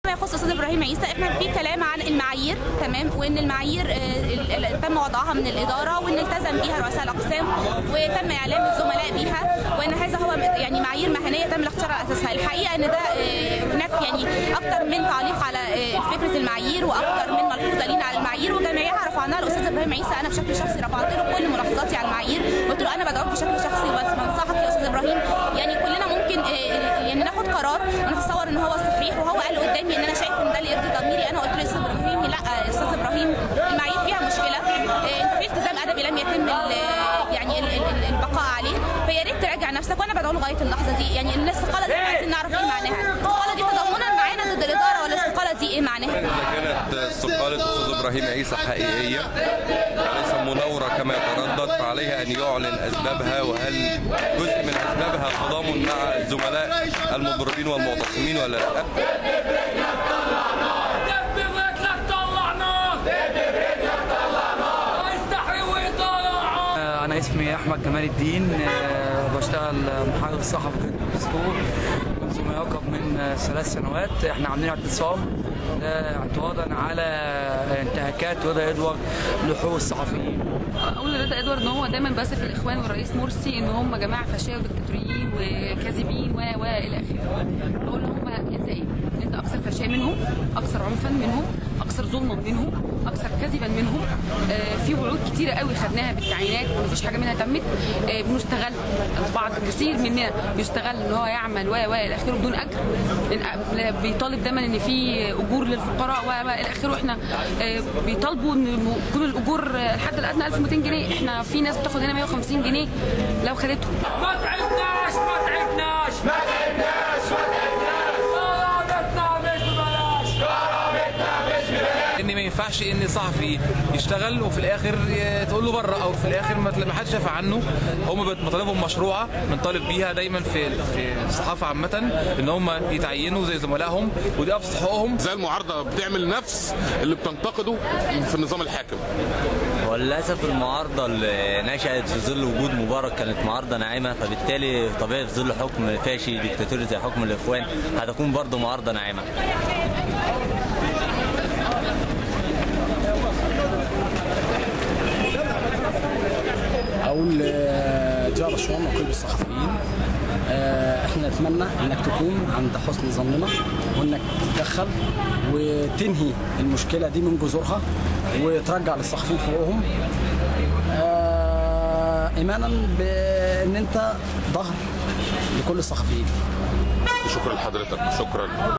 فيما يخص استاذ ابراهيم عيسى احنا في كلام عن المعايير تمام وان المعايير آه، ال- ال- تم وضعها من الاداره وان التزم بها رؤساء الاقسام وتم اعلام الزملاء بها وان هذا هو يعني معايير مهنيه تم الاختيار على اساسها الحقيقه ان ده آه، هناك يعني اكتر من تعليق على آه، فكره المعايير واكتر من ملحوظه لينا على المعايير وجميعها رفعناها لاستاذ ابراهيم عيسى انا بشكل شخصي رفعت له كل ملاحظاتي على المعايير قلت له انا بدعوك بشكل شخصي بس بنصحك يا استاذ ابراهيم يعني كلنا ممكن آه، يعني ناخد قرار ونتصور ان هو الصحيح وهو قال قدامي ان انا شايف ان ده اللي يرضي ضميري انا قلت له يا استاذ ابراهيم لا يا استاذ ابراهيم المعايير فيها مشكله آه، انت في التزام ادبي لم يتم ال- يعني ال- ال- البقاء عليه فيا ريت تراجع نفسك وانا بدعو لغايه اللحظه دي يعني الاستقاله دي عايزين نعرف ايه معناها الاستقاله دي تضامنا معانا ضد الاداره ولا الاستقاله دي ايه معناها إذا كانت استقالة الأستاذ إبراهيم عيسى حقيقية وليس مناورة كما يتردد فعليه أن يعلن أسبابها وهل جزء من أسبابها تضامن مع الزملاء المضربين والمعتصمين ولا لا؟ دب برجلك طلع نار دب برجلك طلع نار استحي وطلع أنا اسمي أحمد جمال الدين آه، بشتغل محرر صحفي في الدستور منذ ما يقرب من آه، ثلاث سنوات احنا عاملين اعتصام ده اعتراضا على انتهاكات رضا ادوارد لحقوق الصحفيين اقول لرضا ادوارد ان هو دايما باسف الاخوان والرئيس مرسي ان هم جماعه فاشيه ودكتاتوريين وكاذبين و و الى اخره بقول لهم انت ايه؟ انت اكثر فاشيه منهم اكثر عنفا منهم اكثر ظلما منهم اكثر كذبا منهم آه، في وعود كتيره قوي خدناها بالتعيينات مفيش حاجه منها تمت آه، بنستغل البعض كثير مننا يستغل ان هو يعمل و و الى اخره بدون اجر لأن بيطالب دايما ان في اجور للفقراء و و الى اخره احنا آه، بيطالبوا ان كل الاجور آه، الحد الادنى 1200 جنيه احنا في ناس بتاخد هنا 150 جنيه لو خدتهم ما تعبناش ما تعبناش ما تعبناش ما تعبناش كرامتنا مش ببلاش ان ما ينفعش ان صحفي يشتغل وفي الاخر ي- تقول له بره او في الاخر ما تلا- ما حدش يدافع عنه هم بت- مطالبهم مشروعه بنطالب بيها دايما في في الصحافه عامه ان هم يتعينوا زي زملائهم ودي ابسط حقوقهم زي المعارضه بتعمل نفس اللي بتنتقده في النظام الحاكم وللاسف المعارضه اللي نشات في ظل وجود مبارك كانت معارضه ناعمه فبالتالي طبيعي في ظل حكم فاشي ديكتاتوري زي حكم الاخوان هتكون برضه معارضه ناعمه اقول جار شوان وكل الصحفيين آه، احنا نتمنى انك تكون عند حسن ظننا وانك تتدخل وتنهي المشكله دي من جذورها وترجع للصحفيين حقوقهم آه، ايمانا بان انت ظهر لكل الصحفيين شكرا لحضرتك شكرا